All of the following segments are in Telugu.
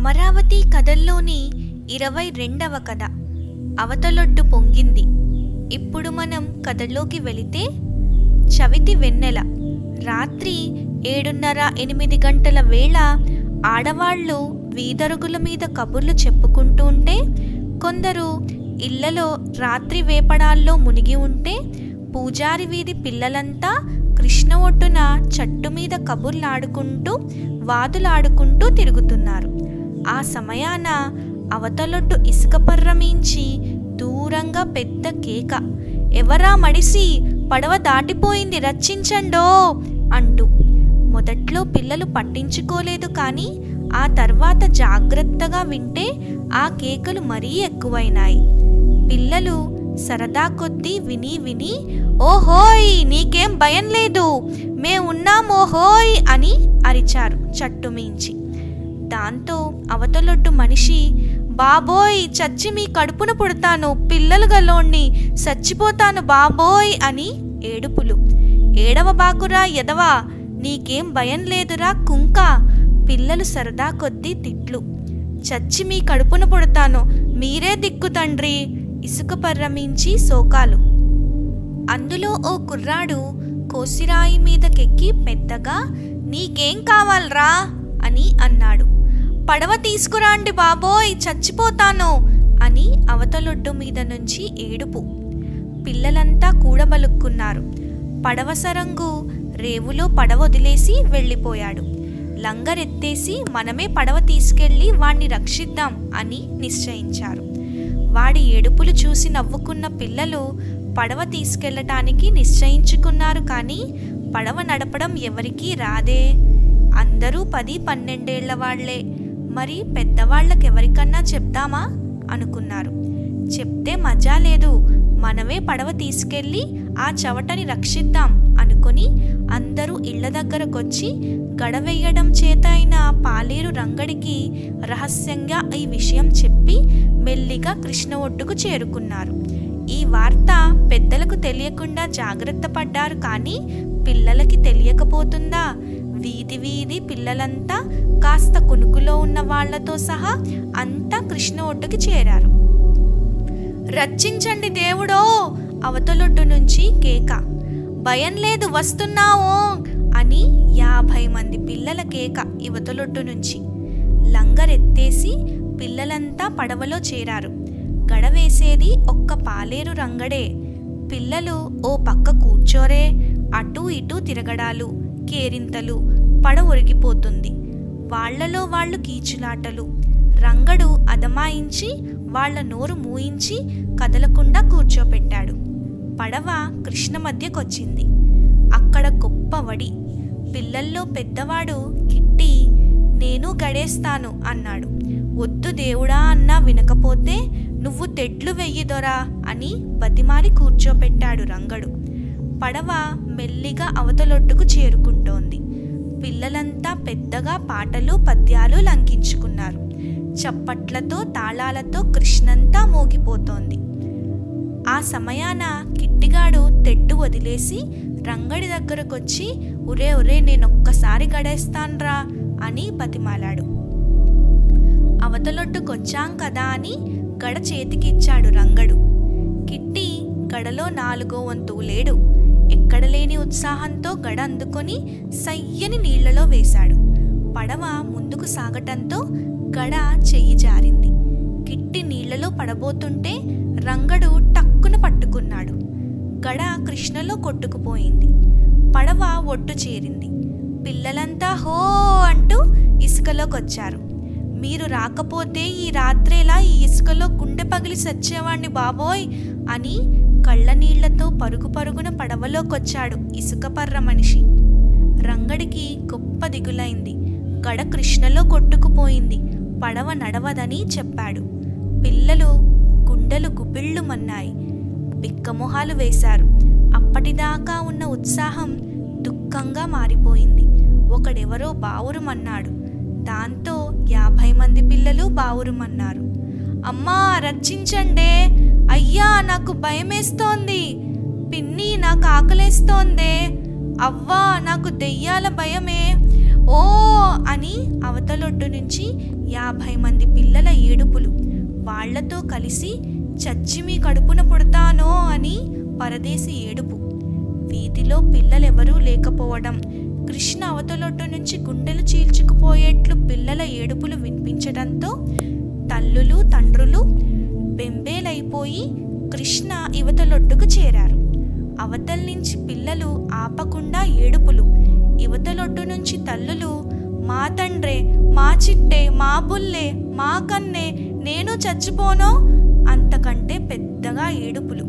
అమరావతి కథల్లోని ఇరవై రెండవ కథ అవతలొడ్డు పొంగింది ఇప్పుడు మనం కథలోకి వెళితే చవితి వెన్నెల రాత్రి ఏడున్నర ఎనిమిది గంటల వేళ ఆడవాళ్ళు వీధరుగుల మీద కబుర్లు చెప్పుకుంటూ ఉంటే కొందరు ఇళ్లలో రాత్రి వేపడాల్లో మునిగి ఉంటే పూజారి వీధి పిల్లలంతా కృష్ణ ఒడ్డున చట్టు మీద కబుర్లాడుకుంటూ వాదులాడుకుంటూ తిరుగుతున్నారు ఆ సమయాన అవతలొడ్డు ఇసుక పర్రమించి దూరంగా పెద్ద కేక ఎవరా మడిసి పడవ దాటిపోయింది రచ్చించండో అంటూ మొదట్లో పిల్లలు పట్టించుకోలేదు కానీ ఆ తర్వాత జాగ్రత్తగా వింటే ఆ కేకలు మరీ ఎక్కువైనాయి పిల్లలు సరదా కొద్దీ విని విని ఓహోయ్ నీకేం భయం లేదు మేమున్నాం ఓహోయ్ అని అరిచారు చట్టుమించి దాంతో అవతలొడ్డు మనిషి బాబోయ్ చచ్చి మీ కడుపున పుడతాను పిల్లలు గలోణ్ణి చచ్చిపోతాను బాబోయ్ అని ఏడుపులు ఏడవ బాకురా ఎదవా నీకేం భయం లేదురా కుంక పిల్లలు సరదా కొద్దీ తిట్లు చచ్చి మీ కడుపున పుడతాను మీరే దిక్కు తండ్రి ఇసుక పర్రమించి శోకాలు అందులో ఓ కుర్రాడు కోసిరాయి మీదకెక్కి పెద్దగా నీకేం కావాలరా అని అన్నాడు పడవ తీసుకురాండి బాబోయ్ చచ్చిపోతాను అని అవతలొడ్డు మీద నుంచి ఏడుపు పిల్లలంతా కూడబలుక్కున్నారు పడవ సరంగు రేవులో పడవ వదిలేసి వెళ్ళిపోయాడు లంగరెత్తేసి మనమే పడవ తీసుకెళ్ళి వాణ్ణి రక్షిద్దాం అని నిశ్చయించారు వాడి ఏడుపులు చూసి నవ్వుకున్న పిల్లలు పడవ తీసుకెళ్ళటానికి నిశ్చయించుకున్నారు కానీ పడవ నడపడం ఎవరికీ రాదే అందరూ పది పన్నెండేళ్ల వాళ్లే మరి పెద్దవాళ్ళకెవరికన్నా చెప్దామా అనుకున్నారు చెప్తే మజా లేదు మనమే పడవ తీసుకెళ్ళి ఆ చవటని రక్షిద్దాం అనుకుని అందరూ ఇళ్ల దగ్గరకొచ్చి గడవేయడం చేత అయిన పాలేరు రంగడికి రహస్యంగా ఈ విషయం చెప్పి మెల్లిగా కృష్ణ ఒడ్డుకు చేరుకున్నారు ఈ వార్త పెద్దలకు తెలియకుండా జాగ్రత్త పడ్డారు కానీ పిల్లలకి తెలియకపోతుందా వీధి వీధి పిల్లలంతా కాస్త కునుకులో ఉన్న వాళ్లతో సహా అంతా కృష్ణ ఒడ్డుకి చేరారు రచ్చించండి దేవుడో అవతలొడ్డు నుంచి కేక భయం లేదు వస్తున్నావో అని యాభై మంది పిల్లల కేక ఇవతలొడ్డు నుంచి లంగరెత్తేసి పిల్లలంతా పడవలో చేరారు గడవేసేది ఒక్క పాలేరు రంగడే పిల్లలు ఓ పక్క కూర్చోరే అటూ ఇటూ తిరగడాలు కేరింతలు పడ ఒరిగిపోతుంది వాళ్లలో వాళ్ళు కీచులాటలు రంగడు అదమాయించి వాళ్ల నోరు మూయించి కదలకుండా కూర్చోపెట్టాడు పడవ కృష్ణ మధ్యకొచ్చింది అక్కడ గొప్ప వడి పిల్లల్లో పెద్దవాడు కిట్టి నేను గడేస్తాను అన్నాడు వద్దు దేవుడా అన్నా వినకపోతే నువ్వు తెడ్లు వెయ్యిదొరా అని బతిమాలి కూర్చోపెట్టాడు రంగడు పడవ మెల్లిగా అవతలొడ్డుకు చేరుకుంటోంది పిల్లలంతా పెద్దగా పాటలు పద్యాలు లంకించుకున్నారు చప్పట్లతో తాళాలతో కృష్ణంతా మోగిపోతోంది ఆ సమయాన కిట్టిగాడు తెడ్డు వదిలేసి రంగడి దగ్గరకొచ్చి ఉరే ఉరే నేనొక్కసారి గడేస్తాన్రా అని బతిమాలాడు అవతలొడ్డుకొచ్చాం కదా అని గడ చేతికిచ్చాడు రంగడు కిట్టి గడలో నాలుగో వంతు లేడు ఎక్కడ లేని ఉత్సాహంతో గడ అందుకొని సయ్యని నీళ్లలో వేశాడు పడవ ముందుకు సాగటంతో గడ చెయ్యి జారింది కిట్టి నీళ్లలో పడబోతుంటే రంగడు టక్కున పట్టుకున్నాడు గడ కృష్ణలో కొట్టుకుపోయింది పడవ ఒడ్డు చేరింది పిల్లలంతా హో అంటూ ఇసుకలోకొచ్చారు మీరు రాకపోతే ఈ రాత్రేలా ఈ ఇసుకలో గుండె పగిలి సచ్చేవాణ్ణి బాబోయ్ అని కళ్ళ నీళ్లతో పరుగు పరుగున పడవలోకొచ్చాడు ఇసుక పర్ర మనిషి రంగడికి గొప్ప దిగులైంది గడ కృష్ణలో కొట్టుకుపోయింది పడవ నడవదని చెప్పాడు పిల్లలు గుండెలు గుబిళ్ళుమన్నాయి బిక్కమొహాలు వేశారు అప్పటిదాకా ఉన్న ఉత్సాహం దుఃఖంగా మారిపోయింది ఒకడెవరో బావురుమన్నాడు దాంతో యాభై మంది పిల్లలు బావురుమన్నారు అమ్మా రక్షించండే అయ్యా నాకు భయమేస్తోంది పిన్ని నాకు ఆకలేస్తోందే అవ్వా నాకు దెయ్యాల భయమే ఓ అని అవతలొడ్డు నుంచి యాభై మంది పిల్లల ఏడుపులు వాళ్లతో కలిసి చచ్చి మీ కడుపున పుడతానో అని పరదేశి ఏడుపు వీధిలో పిల్లలెవరూ లేకపోవడం కృష్ణ అవతలొడ్డు నుంచి గుండెలు చీల్చుకుపోయేట్లు పిల్లల ఏడుపులు వినిపించడంతో తల్లులు తండ్రులు బెంబేలైపోయి కృష్ణ ఇవతలొడ్డుకు చేరారు అవతల నుంచి పిల్లలు ఆపకుండా ఏడుపులు ఇవతలొడ్డు నుంచి తల్లులు మా తండ్రే మా చిట్టే మా బుల్లే మా కన్నే నేను చచ్చిపోనో అంతకంటే పెద్దగా ఏడుపులు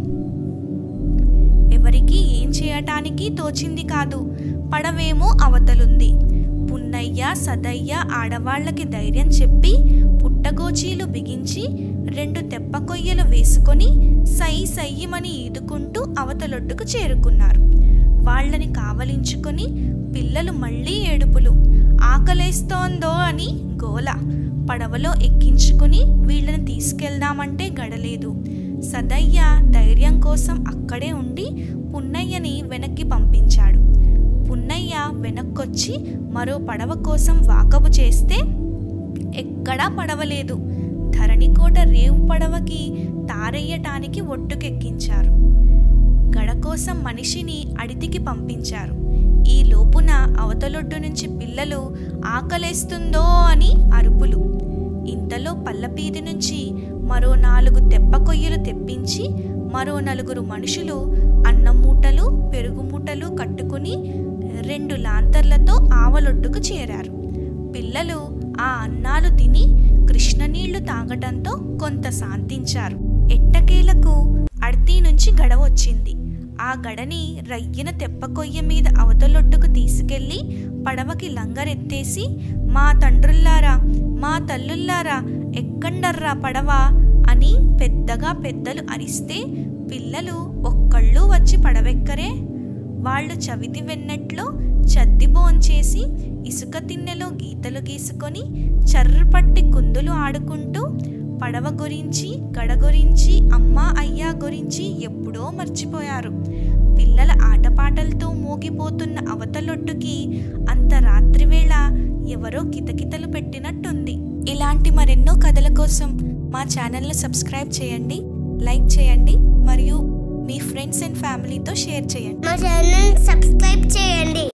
ఎవరికి ఏం చేయటానికి తోచింది కాదు పడవేమో అవతలుంది పున్నయ్య సదయ్య ఆడవాళ్లకి ధైర్యం చెప్పి పుట్టగోచీలు బిగించి రెండు తెప్ప కొయ్యలు వేసుకొని సై సయ్యమని ఈదుకుంటూ అవతలొడ్డుకు చేరుకున్నారు వాళ్ళని కావలించుకొని పిల్లలు మళ్ళీ ఏడుపులు ఆకలేస్తోందో అని గోల పడవలో ఎక్కించుకుని వీళ్ళని తీసుకెళ్దామంటే గడలేదు సదయ్య ధైర్యం కోసం అక్కడే ఉండి పున్నయ్యని వెనక్కి పంపించాడు పున్నయ్య వెనక్కొచ్చి మరో పడవ కోసం వాకబు చేస్తే ఎక్కడా పడవలేదు ధరణికోట రేవు పడవకి తారెయ్యటానికి ఒట్టుకెక్కించారు గడ కోసం మనిషిని అడితికి పంపించారు ఈ లోపున అవతలొడ్డు నుంచి పిల్లలు ఆకలేస్తుందో అని అరుపులు ఇంతలో పల్లపీది నుంచి మరో నాలుగు తెప్ప కొయ్యలు తెప్పించి మరో నలుగురు మనుషులు అన్నం మూటలు పెరుగు మూటలు కట్టుకుని రెండు లాంతర్లతో ఆవలొడ్డుకు చేరారు పిల్లలు ఆ అన్నాలు తిని కృష్ణనీళ్లు తాగటంతో కొంత శాంతించారు ఎట్టకేలకు అడ్తీ నుంచి గడ వచ్చింది ఆ గడని రయ్యన తెప్పకొయ్య మీద అవతలొడ్డుకు తీసుకెళ్లి పడవకి లంగరెత్తేసి మా తండ్రుల్లారా మా తల్లుల్లారా ఎక్కండర్రా పడవ అని పెద్దగా పెద్దలు అరిస్తే పిల్లలు ఒక్కళ్ళు వచ్చి పడవెక్కరే వాళ్ళు చవితి వెన్నట్లో చద్ది భోంచేసి ఇసుక తిన్నెలో గీతలు గీసుకొని చర్రపట్టి కుందులు ఆడుకుంటూ పడవ గురించి గడ గురించి అమ్మ అయ్యా గురించి ఎప్పుడో మర్చిపోయారు పిల్లల ఆటపాటలతో మోగిపోతున్న అవతలొడ్డుకి అంత రాత్రివేళ ఎవరో కితకితలు పెట్టినట్టుంది ఇలాంటి మరెన్నో కథల కోసం మా ఛానల్ని సబ్స్క్రైబ్ చేయండి లైక్ చేయండి మరియు మీ ఫ్రెండ్స్ అండ్ ఫ్యామిలీతో షేర్ చేయండి మా ఛానల్ సబ్స్క్రైబ్ చేయండి